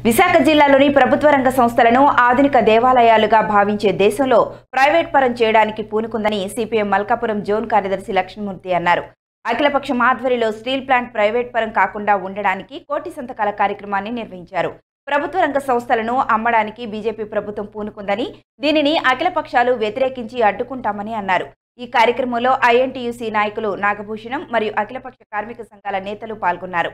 విశాఖ జిల్లాలోని ప్రభుత్వ రంగ సంస్థలను ఆధునిక దేవాలయాలుగా భావించే దేశంలో ప్రైవేట్ పరం చేయడానికి పూనుకుందని సిపిఎం మల్కాపురం జోన్ కార్యదర్శి లక్ష్మణమూర్తి అన్నారు అఖిలపక్షం ఆధ్వర్యంలో స్టీల్ ప్లాంట్ ప్రైవేట్ పరం కాకుండా ఉండడానికి కోటి సంతకాల కార్యక్రమాన్ని నిర్వహించారు ప్రభుత్వ రంగ సంస్థలను అమ్మడానికి బీజేపీ ప్రభుత్వం పూనుకుందని దీనిని అఖిలపక్షాలు వ్యతిరేకించి అడ్డుకుంటామని అన్నారు ఈ కార్యక్రమంలో ఐఎన్టీయూసీ నాయకులు నాగభూషణం మరియు అఖిలపక్ష కార్మిక సంఘాల నేతలు పాల్గొన్నారు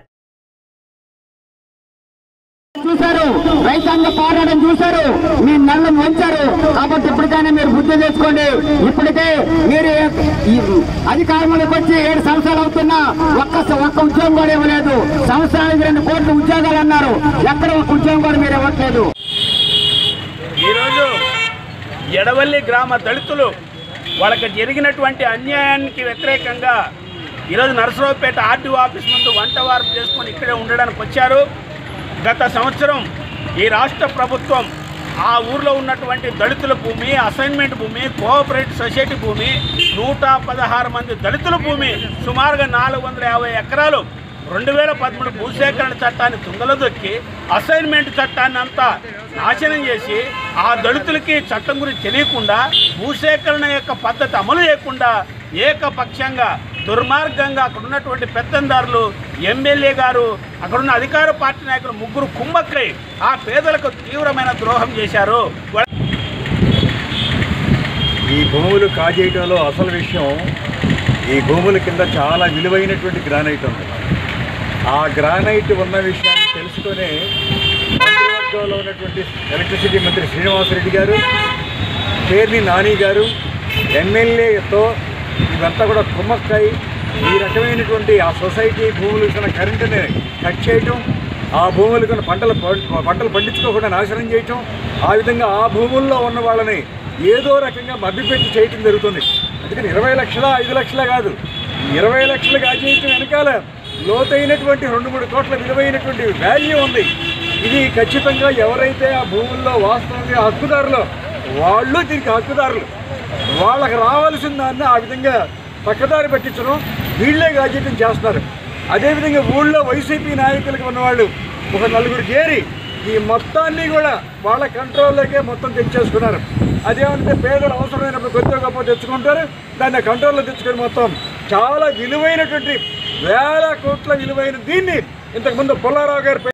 చూశారు రైతాంగ పోరాటం చూశారు మీ నల్లం వంచారు కాబట్టి ఇప్పటికైనా మీరు బుద్ధి తెచ్చుకోండి ఇప్పటికే మీరు ఈ అధికారంలోకి వచ్చి ఏడు సంవత్సరాలు అవుతున్నా ఒక్క ఒక్క ఉద్యోగం కూడా ఇవ్వలేదు సంవత్సరానికి రెండు కోట్ల ఉద్యోగాలు అన్నారు ఎక్కడ ఒక్క ఉద్యోగం కూడా మీరు ఇవ్వట్లేదు ఈరోజు ఎడవల్లి గ్రామ దళితులు వాళ్ళకి జరిగినటువంటి అన్యాయానికి వ్యతిరేకంగా ఈరోజు నరసరావుపేట ఆర్టీఓ ఆఫీస్ ముందు వంట వార్పు చేసుకొని ఇక్కడే ఉండడానికి వచ్చారు గత సంవత్సరం ఈ రాష్ట్ర ప్రభుత్వం ఆ ఊర్లో ఉన్నటువంటి దళితుల భూమి అసైన్మెంట్ భూమి కోఆపరేటివ్ సొసైటీ భూమి నూట పదహారు మంది దళితుల భూమి సుమారుగా నాలుగు వందల యాభై ఎకరాలు రెండు వేల పదమూడు భూసేకరణ చట్టాన్ని తుంగలో దొక్కి అసైన్మెంట్ చట్టాన్ని అంతా నాశనం చేసి ఆ దళితులకి చట్టం గురించి తెలియకుండా భూసేకరణ యొక్క పద్ధతి అమలు చేయకుండా ఏకపక్షంగా దుర్మార్గంగా అక్కడ ఉన్నటువంటి పెత్తందారులు ఎమ్మెల్యే గారు అక్కడున్న అధికార పార్టీ నాయకులు ముగ్గురు కుమ్మక్కై ఆ పేదలకు తీవ్రమైన ద్రోహం చేశారు ఈ భూములు కాజేయటంలో అసలు విషయం ఈ భూముల కింద చాలా విలువైనటువంటి గ్రానైట్ ఉంది ఆ గ్రానైట్ ఉన్న విషయాన్ని తెలుసుకునే మంత్రివర్గంలో ఉన్నటువంటి ఎలక్ట్రిసిటీ మంత్రి శ్రీనివాసరెడ్డి గారు పేర్ని నాని గారు ఎమ్మెల్యేతో ఇవంతా కూడా కుమ్మక్కై ఈ రకమైనటువంటి ఆ సొసైటీ భూములకు ఉన్న కరెంటుని కట్ చేయటం ఆ భూములకు ఉన్న పంటలు ప- పంటలు పండించుకోకుండా నాశనం చేయటం ఆ విధంగా ఆ భూముల్లో ఉన్న వాళ్ళని ఏదో రకంగా మభ్యపెట్టి చేయటం జరుగుతుంది అందుకని ఇరవై లక్షల ఐదు లక్షల కాదు ఇరవై లక్షలు కాజేయటం వెనకాల లోతైనటువంటి రెండు మూడు కోట్ల విలువైనటువంటి వాల్యూ ఉంది ఇది ఖచ్చితంగా ఎవరైతే ఆ భూముల్లో వాస్తవంగా హక్కుదారులో వాళ్ళు దీనికి హక్కుదారులు వాళ్ళకి రావాల్సిన దాన్ని ఆ విధంగా పక్కదారి పట్టించడం వీళ్ళే గాజెటం చేస్తున్నారు అదేవిధంగా ఊళ్ళో వైసీపీ నాయకులకు ఉన్నవాళ్ళు ఒక నలుగురు చేరి ఈ మొత్తాన్ని కూడా వాళ్ళ కంట్రోల్లోకే మొత్తం తెచ్చేసుకున్నారు అదేమంటే పేదలు అవసరమైనప్పుడు కొద్దిగా గొప్ప తెచ్చుకుంటారు దాన్ని కంట్రోల్లో తెచ్చుకొని మొత్తం చాలా విలువైనటువంటి వేల కోట్ల విలువైన దీన్ని ఇంతకుముందు పుల్లారావు గారు